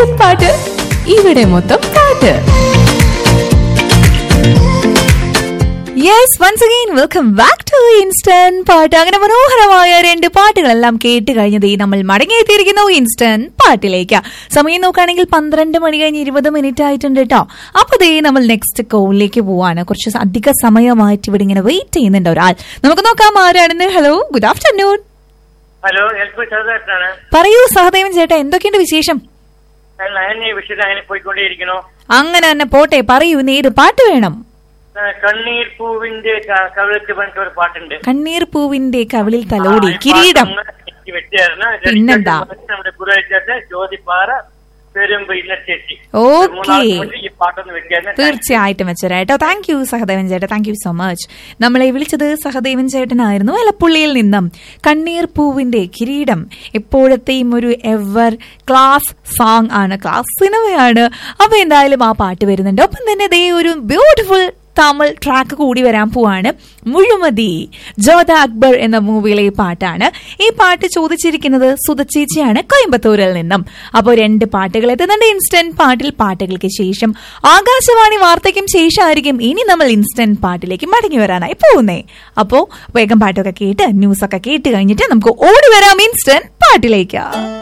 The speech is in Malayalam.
ഇൻസ്റ്റന്റ് പാട്ട് ഇവിടെ മൊത്തം പാട്ട് yes once again welcome back to instant പാട്ട് അങ്ങനെ മനോഹരമായ രണ്ട് പാട്ടുകളെല്ലാം കേട്ട് കഴിഞ്ഞത് നമ്മൾ മടങ്ങിയെത്തിയിരിക്കുന്നു ഇൻസ്റ്റന്റ് പാട്ടിലേക്ക് സമയം നോക്കുകയാണെങ്കിൽ പന്ത്രണ്ട് മണി കഴിഞ്ഞ് ഇരുപത് മിനിറ്റ് ആയിട്ടുണ്ട് കേട്ടോ അപ്പൊ ദേ നമ്മൾ നെക്സ്റ്റ് കോളിലേക്ക് പോവാണ് കുറച്ച് അധിക സമയമായിട്ട് ഇവിടെ ഇങ്ങനെ വെയിറ്റ് ചെയ്യുന്നുണ്ട് ഒരാൾ നമുക്ക് നോക്കാം ആരാണെന്ന് ഹലോ ഗുഡ് ആഫ്റ്റർനൂൺ ഹലോ എൽപി ചെറുതായിട്ടാണ് പറയൂ സഹദേവൻ ചേട്ടാ എന്തൊക്കെയുണ്ട് വിശേഷം ഞാൻ ഈ വിഷയത്തിൽ അങ്ങനെ പോയിക്കൊണ്ടേയിരിക്കണോ അങ്ങനെ തന്നെ പോട്ടെ പറയൂ ഇന്ന് ഏത് പാട്ട് വേണം ആ, കണ്ണീർ പൂവിന്റെ ക- കവിളത്ത് പറഞ്ഞിട്ട് ഒരു പാട്ടുണ്ട് കണ്ണീർ പൂവിന്റെ കവിളിൽ തലോടി ആ, ഈ കിരീടം പാട്ട് ഒന്ന് എനിക്ക് വെച്ചായിരുന്നു പിന്നെന്താ? നമ്മുടെ ഗുരുവാഴ്ച ജ്യോതിപ്പാറ പെരുമ്പ് ഇന്നത്തേച്ചി ഓക്കേ. മൂന്നാൾക്ക് വേണ്ടി ഈ പാട്ടൊന്ന് വെച്ചായിരുന്നു തീർച്ചയായിട്ടും വെച്ചേട്ടോ താങ്ക് യു സഹദേവൻ ചേട്ടൻ താങ്ക് യു സോ മച്ച് നമ്മളെ വിളിച്ചത് സഹദേവൻ ചേട്ടനായിരുന്നു എലപ്പുള്ളിയിൽ നിന്നും കണ്ണീർ പൂവിന്റെ കിരീടം എപ്പോഴത്തെയും ഒരു എവർ ക്ലാസ് സോങ് ആണ് ക്ലാസ് സിനിമയാണ് അപ്പൊ എന്തായാലും ആ പാട്ട് വരുന്നുണ്ട് ഒപ്പം തന്നെ ദേ ഒരു ബ്യൂട്ടിഫുൾ തമിഴ് ട്രാക്ക് കൂടി വരാൻ പോവാണ് മുഴുമതി ജോധ അക്ബർ എന്ന മൂവിയിലെ ഈ പാട്ടാണ് ഈ പാട്ട് ചോദിച്ചിരിക്കുന്നത് സുധച്ചേച്ചിയാണ് കോയമ്പത്തൂരിൽ നിന്നും അപ്പോൾ രണ്ട് പാട്ടുകൾ എത്തുന്നുണ്ട് ഇൻസ്റ്റന്റ് പാട്ടിൽ പാട്ടുകൾക്ക് ശേഷം ആകാശവാണി വാർത്തയ്ക്കും ശേഷമായിരിക്കും ഇനി നമ്മൾ ഇൻസ്റ്റന്റ് പാട്ടിലേക്ക് മടങ്ങി വരാനായി പോകുന്നേ അപ്പോ വേഗം പാട്ടൊക്കെ കേട്ട് ന്യൂസൊക്കെ കേട്ട് കഴിഞ്ഞിട്ട് നമുക്ക് ഓടി വരാം ഇൻസ്റ്റന്റ് പാട്ടിലേക്ക്